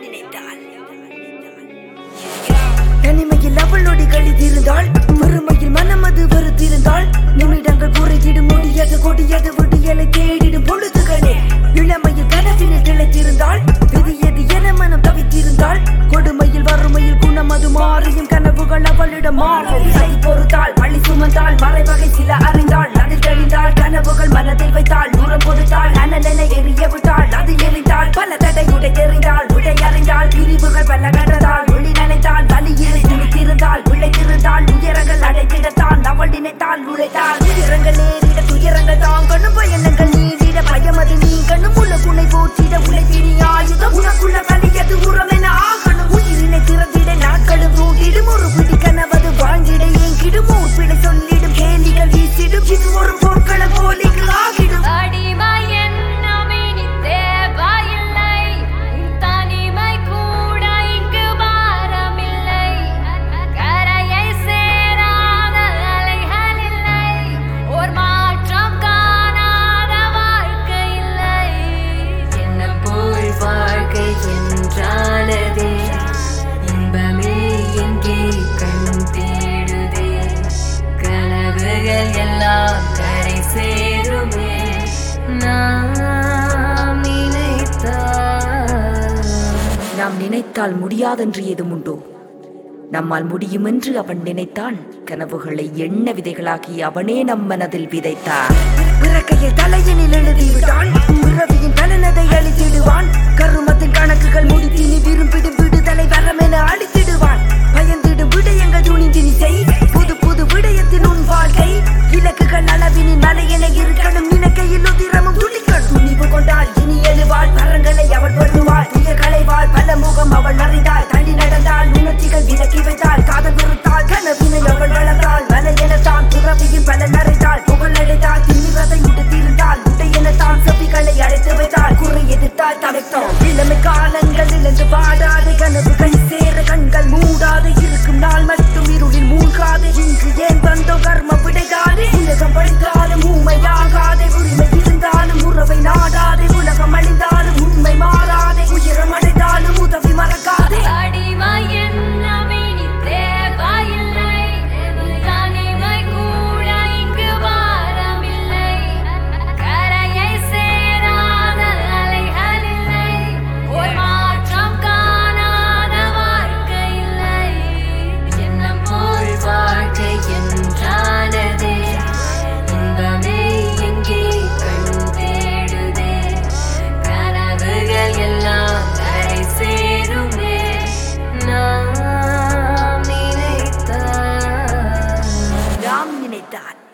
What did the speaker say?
நினைத்தால் தனிமையில் அவள் நொடிகள் இருந்தால் வறுமையில் மனம் அது வெறுத்திருந்தால் நிமிடங்கள் குறைத்திடும் முடியாது கொடியது விடியலை தேடிடும் பொழுதுகளே இளமையில் கனவினில் திளைத்திருந்தால் விதியது என மனம் தவித்திருந்தால் கொடுமையில் வறுமையில் குணம் அது மாறியும் கனவுகள் அவளிடம் மாறும் சை பொறுத்தாள் பழி சுமந்தாள் மறைவகை சில அறிந்தாள் அதில் கழிந்தாள் கனவுகள் மனதில் வைத்தாள் தூரம் கொடுத்தாள் அனலென எரிய விட்டாள் அதில் எரிந்தாள் பல தடை உடை தெரிந்தாள் உடை அறிந்தாள் பிரிவுகள் பல கண்டதாள் ஒளி நினைத்தாள் வலியில் துணித்திருந்தாள் விளைத்திருந்தாள் உயரங்கள் அடைத்திடத்தான் அவள் நினைத்தாள் உழைத்தாள் உயரங்கள் நேரிட துயரங்கள் தாங்கணும் பயணங்கள் நீடிட பயம் அது நீங்கணும் உலகுனை போற்றிட உழைத்தினி ஆயுதம் உனக்குள்ள வலியது உரம் என ஆகணும் உயிரினை திறந்திட நாட்களும் கூட்டிடும் ஒரு பிடி கனவது வாழ்ந்திட ஏங்கிடும் ஊர் பிழை சொல்லிடும் கேலிகள் வீசிடும் இது ஒரு போர்க்களம் போலிகள் ஆகிடும் அடிமை என்னும் இனி தேவையில்லை. உன் தனிமை கூட இங்கு பாரமில்லை. கரையை சேராத அலைகள் இல்லை. ஓர் மாற்றம் காணாத வாழ்க்கை இல்லை. எண்ணம் போல் வாழ்க்கை என்றானதே இன்பமே எங்கே கண் தேடுதே கனவுகள் எல்லாம் கரை சேருமே நாம் நினைத்தால் நாம் நினைத்தால் முடியாதென்று ஏதும் உண்டோ நம்மால் முடியுமென்று அவன் நினைத்தான் கனவுகளை எண்ண விதைகளாக்கி அவனே நம் மனதில் விதைத்தான் பிறக்கையில் தலையினில் எழுதிவிட்டான் பிறவியின் பலனதை அழித்திடுவான் கருமத்தின் கணக்குகள் முடித்தினி விரும்பிடும் விடுதலை வரமென அழித்திடுவான் பயந்திடும் விடயங்கள் துணிந்தினி செய் புது புது விடயத்தின் உன் வாழ்க்கை இலக்குகள் அளவினின் மலையென இருக்கணும் நினைக்கையில் உதிரமும் துளிக்கணும் துணிவு கொண்டால் இனி எழுவாள் பரங்களை அவள் வருவாள் துயர் களைவாள் பல முகம் அவள் அறிந்தாள் தள்ளி நடந்தாள் உணர்ச்சிகள் விலக்கி வைத்தாள் காதல் விருத்தாள் கனவினை அவள் வளர்ந்தாள் வலை எனத்தான் துறவியின் பல நரைத்தாள் புகழ் அடைத்தாள் திமிரதை உடுத்திருந்தாள் உடை எனத்தான் செவிகளை அடைத்து வைத்தாள் குறை எதிர்த்தாள் தடைத்தாள் இளமை காலங்கள் இழந்து வாடாத கனவுகள் சேர கண்கள் மூடாத இருக்கும் நாள் மட்டும் இருளில் மூழ்காதே இங்கு ஏன் வந்தோம் கர்ம விடைகாதே உலகம் படித்தாலும் ஊமையாகாதே உரிமை இருந்தாலும் உறவை நாடாதே உலகம் அழிந்தாலும் உண்மை மாறாதே உயரம் அடைந்தாலும் உதவி மறக்காதே அடிமை என்னும் இனி தேவையில்லை. உன் தனிமை கூட இங்கு பாரமில்லை. கரையை சேராத அலைகள் இல்லை. ஓர் மாற்றம் காணாத வாழ்க்கை இல்லை. எண்ணம் போல் வாழ்க்கை என்றானதே இன்பமே எங்கே கண் தேடுதே கனவுகள் எல்லாம் கரை சேருமே நாம் நினைத்தால் நாம் நினைத்தான்